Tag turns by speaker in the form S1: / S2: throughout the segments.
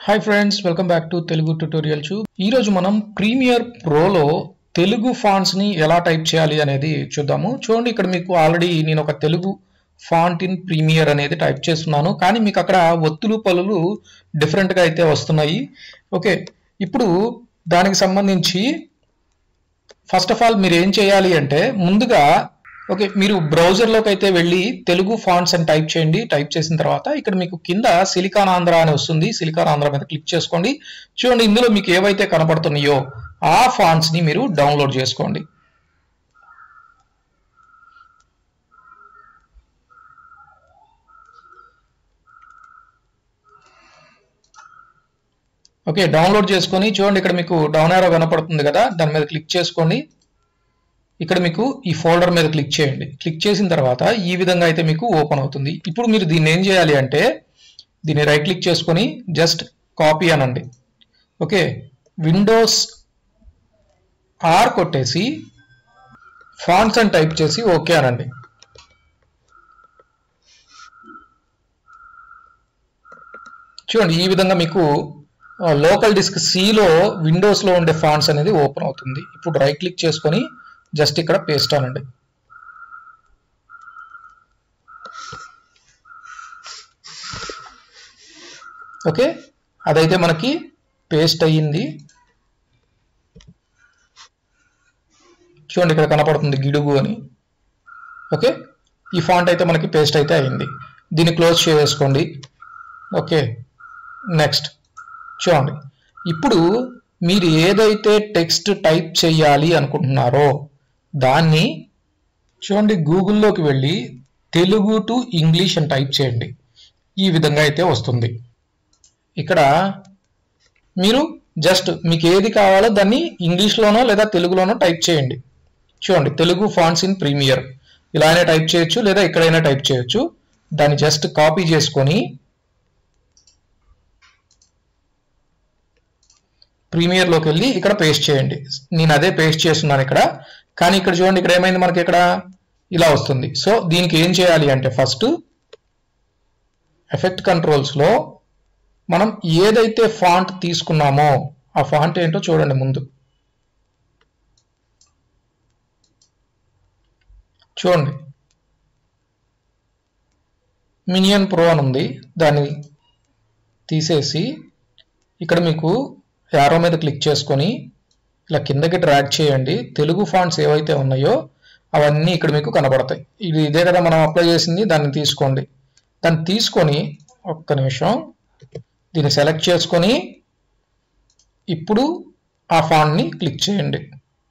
S1: hi friends welcome back to Telugu tutorial చూ ఈరోజు మనం ప్రీమియర్ ప్రోలో తెలుగు ఫాంట్స్ ని ఎలా టైప్ చేయాలి అనేది చూద్దాము చూడండి ఇక్కడ మీకు ఆల్రెడీ నేను ఒక తెలుగు ఫాంట్ ఇన్ ప్రీమియర్ అనేది టైప్ చేస్తున్నాను కానీ మీకు అక్కడ ఒత్తులు పలులు different గా అయితే వస్తున్నాయి ఓకే ఇప్పుడు దానికి సంబంధించి ఫస్ట్ ఆఫ్ ఆల్ మీరు ఏం చేయాలి అంటే ముందుగా ఓకే మీరు బ్రౌజర్లోకి అయితే వెళ్ళి తెలుగు ఫాంట్స్ అని టైప్ చేయండి టైప్ చేసిన తర్వాత ఇక్కడ మీకు కింద సిలికాన్ ఆంధ్ర అని వస్తుంది సిలికాన్ ఆంధ్ర మీద క్లిక్ చేసుకోండి చూడండి ఇందులో మీకు ఏవైతే కనపడుతున్నాయో ఆ ఫాంట్స్ ని మీరు డౌన్లోడ్ చేసుకోండి ఓకే డౌన్లోడ్ చేసుకొని చూడండి ఇక్కడ మీకు డౌన్ ఆరో కనపడుతుంది కదా దాని మీద క్లిక్ చేసుకోండి ఇక్కడ మీకు ఈ ఫోల్డర్ మీద క్లిక్ చేయండి క్లిక్ చేసిన తర్వాత ఈ విధంగా అయితే మీకు ఓపెన్ అవుతుంది ఇప్పుడు మీరు దీన్ని ఏం చేయాలి అంటే దీన్ని రైట్ క్లిక్ చేసుకొని జస్ట్ కాపీ అనండి ఓకే విండోస్ ఆర్ కొట్టేసి ఫాంట్స్ అని టైప్ చేసి ఓకే అనండి చూడండి ఈ విధంగా మీకు లోకల్ డిస్క్ సిలో విండోస్లో ఉండే ఫాంట్స్ అనేది ఓపెన్ అవుతుంది ఇప్పుడు రైట్ క్లిక్ చేసుకొని జస్ట్ ఇక్కడ పేస్ట్ అనండి ఓకే అదైతే మనకి పేస్ట్ అయ్యింది చూడండి ఇక్కడ కనపడుతుంది గిడుగు అని ఓకే ఈ ఫాంట్ అయితే మనకి పేస్ట్ అయితే అయింది దీన్ని క్లోజ్ చేసుకోండి ఓకే నెక్స్ట్ చూడండి ఇప్పుడు మీరు ఏదైతే టెక్స్ట్ టైప్ చేయాలి అనుకుంటున్నారో దాన్ని చూడండి గూగుల్లోకి వెళ్ళి తెలుగు టు ఇంగ్లీష్ అని టైప్ చేయండి ఈ విధంగా అయితే వస్తుంది ఇక్కడ మీరు జస్ట్ మీకు ఏది కావాలో దాన్ని ఇంగ్లీష్లోనో లేదా తెలుగులోనో టైప్ చేయండి చూడండి తెలుగు ఫాంట్స్ ఇన్ ప్రీమియర్ ఇలానే టైప్ చేయొచ్చు లేదా ఎక్కడైనా టైప్ చేయొచ్చు దాన్ని జస్ట్ కాపీ చేసుకొని ప్రీమియర్లోకి వెళ్ళి ఇక్కడ పేస్ట్ చేయండి నేను అదే పేస్ట్ చేస్తున్నాను ఇక్కడ కానీ ఇక్కడ చూడండి ఇక్కడ ఏమైంది మనకి ఇక్కడ ఇలా వస్తుంది సో దీనికి ఏం చేయాలి అంటే ఫస్ట్ ఎఫెక్ట్ కంట్రోల్స్లో మనం ఏదైతే ఫాంట్ తీసుకున్నామో ఆ ఫాంట్ ఏంటో చూడండి ముందు చూడండి మినియన్ ప్రో అని ఉంది దాన్ని తీసేసి ఇక్కడ మీకు యారో మీద క్లిక్ చేసుకొని ఇలా కిందకి డ్రాగ్ చేయండి తెలుగు ఫాంట్స్ ఏవైతే ఉన్నాయో అవన్నీ ఇక్కడ మీకు కనబడతాయి ఇది ఇదే కదా మనం అప్లై చేసింది దాన్ని తీసుకోండి దాన్ని తీసుకొని ఒక్క నిమిషం దీన్ని సెలెక్ట్ చేసుకొని ఇప్పుడు ఆ ఫాంట్ని క్లిక్ చేయండి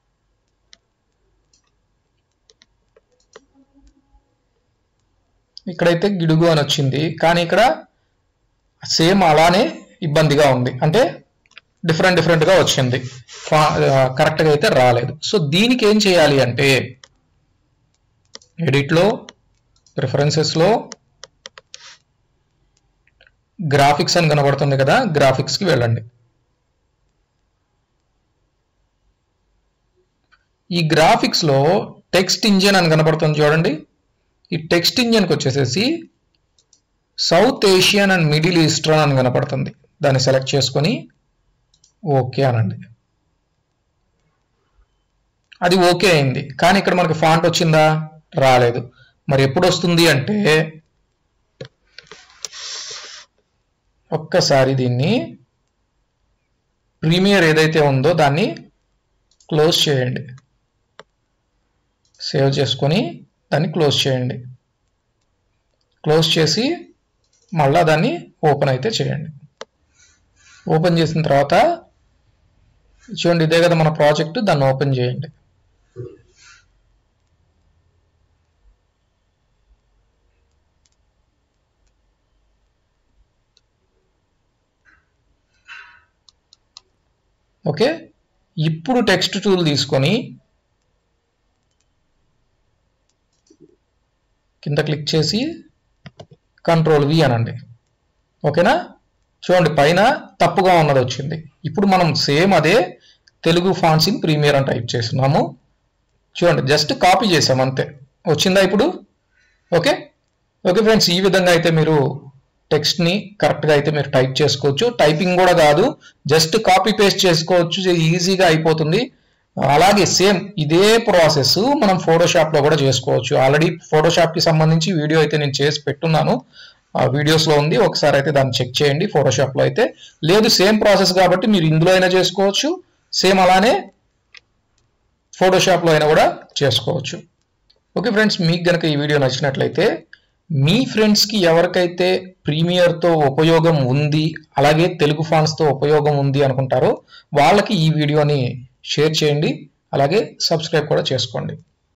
S1: ఇక్కడైతే గిడుగు అని వచ్చింది కానీ ఇక్కడ సేమ్ అలానే ఇబ్బందిగా ఉంది అంటే డిఫరెంట్ డిఫరెంట్గా వచ్చింది కరెక్ట్గా అయితే రాలేదు సో దీనికి ఏం చేయాలి అంటే ఎడిట్లో ప్రిఫరెన్సెస్లో గ్రాఫిక్స్ అని కనబడుతుంది కదా గ్రాఫిక్స్కి వెళ్ళండి ఈ గ్రాఫిక్స్లో టెక్స్ట్ ఇంజిన్ అని కనబడుతుంది చూడండి ఈ టెక్స్ట్ ఇంజిన్కి వచ్చేసేసి South Asian and Middle Eastern అని కనపడుతుంది దాన్ని సెలెక్ట్ చేసుకొని ఓకే అనండి అది ఓకే అయింది కానీ ఇక్కడ మనకి ఫాంట్ వచ్చిందా రాలేదు మరి ఎప్పుడు వస్తుంది అంటే ఒక్కసారి దీన్ని ప్రీమియర్ ఏదైతే ఉందో దాన్ని క్లోజ్ చేయండి సేవ్ చేసుకొని దాన్ని క్లోజ్ చేయండి క్లోజ్ చేసి మళ్ళా దాన్ని ఓపెన్ అయితే చేయండి ఓపెన్ చేసిన తర్వాత చూడండి ఇదే కదా మన ప్రాజెక్ట్ దాన్ని ఓపెన్ చేయండి ఓకే ఇప్పుడు టెక్స్ట్ టూల్ తీసుకొని కింద క్లిక్ చేసి కంట్రోల్ వి అనండి ఓకేనా చూడండి పైన తప్పుగా ఉన్నది వచ్చింది ఇప్పుడు మనం సేమ్ అదే తెలుగు ఫాంట్స్ ఇన్ ప్రీమియర్ అని టైప్ చేస్తున్నాము చూడండి జస్ట్ కాపీ చేసాం అంతే వచ్చిందా ఇప్పుడు ఓకే ఓకే ఫ్రెండ్స్ ఈ విధంగా అయితే మీరు టెక్స్ట్ ని కరెక్ట్ గా అయితే మీరు టైప్ చేసుకోవచ్చు టైపింగ్ కూడా కాదు జస్ట్ కాపీ పేస్ట్ చేసుకోవచ్చు ఈజీగా అయిపోతుంది అలాగే సేమ్ ఇదే ప్రాసెస్ మనం ఫోటోషాప్ లో కూడా చేసుకోవచ్చు ఆల్రెడీ ఫోటోషాప్ కి సంబంధించి వీడియో అయితే నేను చేసి పెట్టున్నాను ఆ వీడియోస్ లో ఉంది ఒకసారి అయితే దాన్ని చెక్ చేయండి ఫోటోషాప్ లో అయితే లేదు సేమ్ ప్రాసెస్ కాబట్టి మీరు ఇందులో అయినా చేసుకోవచ్చు సేమ్ అలానే ఫోటోషాప్ లో అయినా కూడా చేసుకోవచ్చు ఓకే ఫ్రెండ్స్ మీకు గనక ఈ వీడియో నచ్చినట్లయితే మీ ఫ్రెండ్స్కి ఎవరికైతే ప్రీమియర్తో ఉపయోగం ఉంది అలాగే తెలుగు ఫాంట్స్తో ఉపయోగం ఉంది అనుకుంటారో వాళ్ళకి ఈ వీడియోని షేర్ చేయండి అలాగే సబ్స్క్రైబ్ కూడా చేసుకోండి